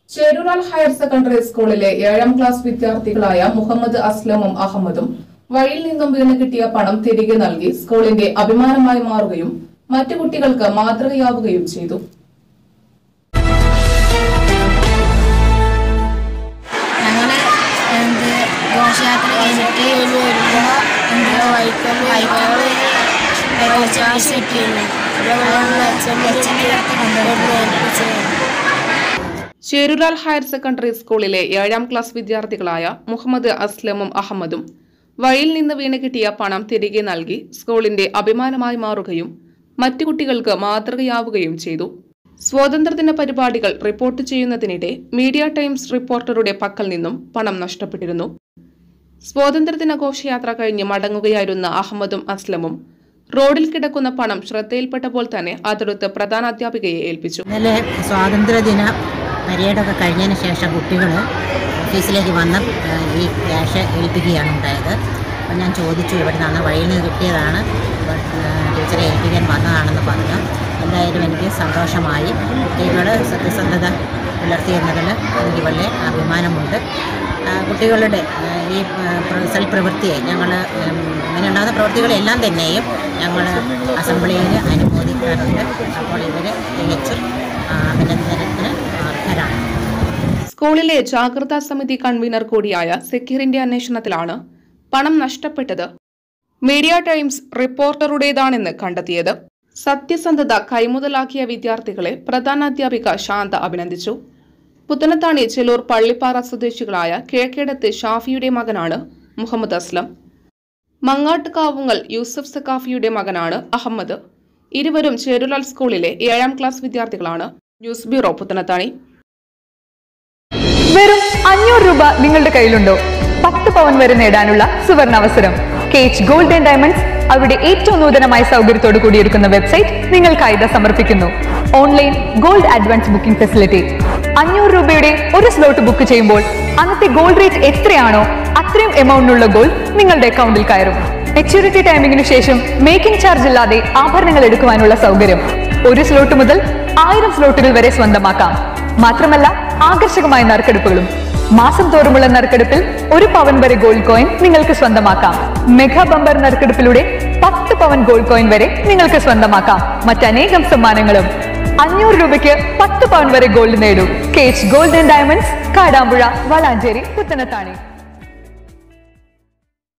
ചേരൂരാൽ higher secondary സ്കൂളിലെ ഏഴാം class വിദ്യാർത്ഥികളായ Muhammad അസ്ലമും അഹമ്മദും വഴിയിൽ നിന്നും വീണ് കിട്ടിയ പണം തിരികെ നൽകി സ്കൂളിന്റെ അഭിമാനമായി മാറുകയും മറ്റു കുട്ടികൾക്ക് മാതൃകയാവുകയും ചെയ്തു ഞങ്ങൾ എന്ത് ഘോഷയാത്ര കഴിഞ്ഞിട്ട് വരുമ്പോൾ എന്ത് വൈക്കോല് വൈക്കോല് കുറച്ച് പൈസ കിട്ടിയിരുന്നു ചേരൂരാൽ ഹയർ സെക്കൻഡറി സ്കൂളിലെ ഏഴാം ക്ലാസ് വിദ്യാർത്ഥികളായ മുഹമ്മദ് അസ്ലമും അഹമ്മദും വഴിയിൽ നിന്ന് വീണ് കിട്ടിയ പണം തിരികെ നൽകി സ്കൂളിന്റെ അഭിമാനമായി മാറുകയും മറ്റു കുട്ടികൾക്ക് മാതൃകയാവുകയും ചെയ്തു സ്വാതന്ത്ര്യദിന പരിപാടികൾ റിപ്പോർട്ട് ചെയ്യുന്നതിനിടെ മീഡിയ ടൈംസ് റിപ്പോർട്ടറുടെ പക്കൽ നിന്നും പണം നഷ്ടപ്പെട്ടിരുന്നു സ്വാതന്ത്ര്യദിന ഘോഷയാത്ര കഴിഞ്ഞ് മടങ്ങുകയായിരുന്ന അഹമ്മദും അസ്ലമും റോഡിൽ കിടക്കുന്ന പണം ശ്രദ്ധയിൽപ്പെട്ടപ്പോൾ തന്നെ അതെടുത്ത് പ്രധാനാധ്യാപികയെ ഏൽപ്പിച്ചു ഇന്നലെ സ്വാതന്ത്ര്യദിന പരേഡൊക്കെ കഴിഞ്ഞതിന് ശേഷം കുട്ടികൾ ഓഫീസിലേക്ക് വന്ന് ആ, ഈ ക്യാഷ് ഏൽപ്പിക്കുകയാണ് ഉണ്ടായത് അപ്പോൾ ഞാൻ ചോദിച്ചു ഇവിടെ നിന്നാണ് വഴിയിൽ നിന്ന് കിട്ടിയതാണ് അപ്പോൾ, ആ, ടീച്ചറെ ഏൽപ്പിക്കാൻ വന്നതാണെന്ന് പറഞ്ഞു എന്തായാലും എനിക്ക് സന്തോഷമായി കുട്ടികൾ സത്യസന്ധത പുലർത്തിയെന്നതിൽ എനിക്ക് വളരെ അഭിമാനമുണ്ട് ആ, കുട്ടികളുടെ ആ, ഈ സൽപ്രവൃത്തിയെ ഞങ്ങൾ ഇങ്ങനെയുണ്ടാകുന്ന പ്രവൃത്തികളെല്ലാം തന്നെയും ഞങ്ങൾ അസംബ്ലിയിൽ അനുമോദിക്കാറുണ്ട് അപ്പോൾ ഇവർ തികച്ചും ആ, അഭിനന്ദനത്തിന് അർഹരാണ് സ്കൂളിലെ ജാഗ്രതാ സമിതി കൺവീനർ കൂടിയായ സെക്യൂരിന്റെ അന്വേഷണത്തിലാണ് പണം നഷ്ടപ്പെട്ടത് മീഡിയ ടൈംസ് റിപ്പോർട്ടറുടേതാണെന്ന് കണ്ടെത്തിയത് സത്യസന്ധത കൈമുതലാക്കിയ വിദ്യാർത്ഥികളെ പ്രധാനാധ്യാപിക ശാന്ത അഭിനന്ദിച്ചു പുത്തനത്താണി ചെലൂർ പള്ളിപ്പാറ സ്വദേശികളായ കിഴക്കേടത്ത് ഷാഫിയുടെ മകനാണ് മുഹമ്മദ് അസ്ലം മങ്ങാട്ട് കാവുങ്ങൽ യൂസഫ് സക്കാഫിയുടെ മകനാണ് അഹമ്മദ് ഇരുവരും ചേരുലാൽ സ്കൂളിലെ ഏഴാം ക്ലാസ് വിദ്യാർത്ഥികളാണ് ന്യൂസ് ബ്യൂറോ പുത്തനത്താണി വെറും അഞ്ഞൂറ് രൂപ നിങ്ങളുടെ കയ്യിലുണ്ടോ പത്ത് പവൻ വരെ നേടാനുള്ള സുവർണ അവസരം കേച്ച് ഗോൾഡ് ആൻഡ് ഡയമണ്ട്സ് അവിടെ ഏറ്റവും നൂതനമായ സൗകര്യത്തോടു കൂടിയിരിക്കുന്ന വെബ്സൈറ്റ് നിങ്ങൾക്കായി ഇതാ സമർപ്പിക്കുന്നു online gold advance booking facility അഞ്ഞൂറ് രൂപയുടെ ഒരു സ്ലോട്ട് ബുക്ക് ചെയ്യുമ്പോൾ അന്നത്തെ ഗോൾഡ് റേറ്റ് എത്രയാണോ അത്രയും എമൗണ്ടിനുള്ള ഗോൾഡ് നിങ്ങളുടെ അക്കൗണ്ടിൽ കയറും മെച്യൂരിറ്റി ടൈമിംഗിനു ശേഷം മേക്കിംഗ് ചാർജ് ഇല്ലാതെ ആഭരണങ്ങൾ എടുക്കുവാനുള്ള സൗകര്യം ഒരു സ്ലോട്ട് മുതൽ ആയിരം സ്ലോട്ടുകൾ വരെ സ്വന്തമാക്കാം മാത്രമല്ല ആകർഷകമായ നറുക്കെടുപ്പുകളും മാസം തോറുമുള്ള നറുക്കെടുപ്പിൽ ഒരു പവൻ വരെ ഗോൾഡ് കോയിൻ നിങ്ങൾക്ക് സ്വന്തമാക്കാം മെഗാ ബമ്പർ നറുക്കെടുപ്പിലൂടെ പത്ത് പവൻ ഗോൾഡ് കോയിൻ വരെ നിങ്ങൾക്ക് സ്വന്തമാക്കാം മറ്റനേകം സമ്മാനങ്ങളും അഞ്ഞൂറ് രൂപയ്ക്ക് പത്ത് പവൻ വരെ ഗോൾഡ് നേടൂ കേച്ച് gold and diamonds Kadampuzha Valanchery Puthanathani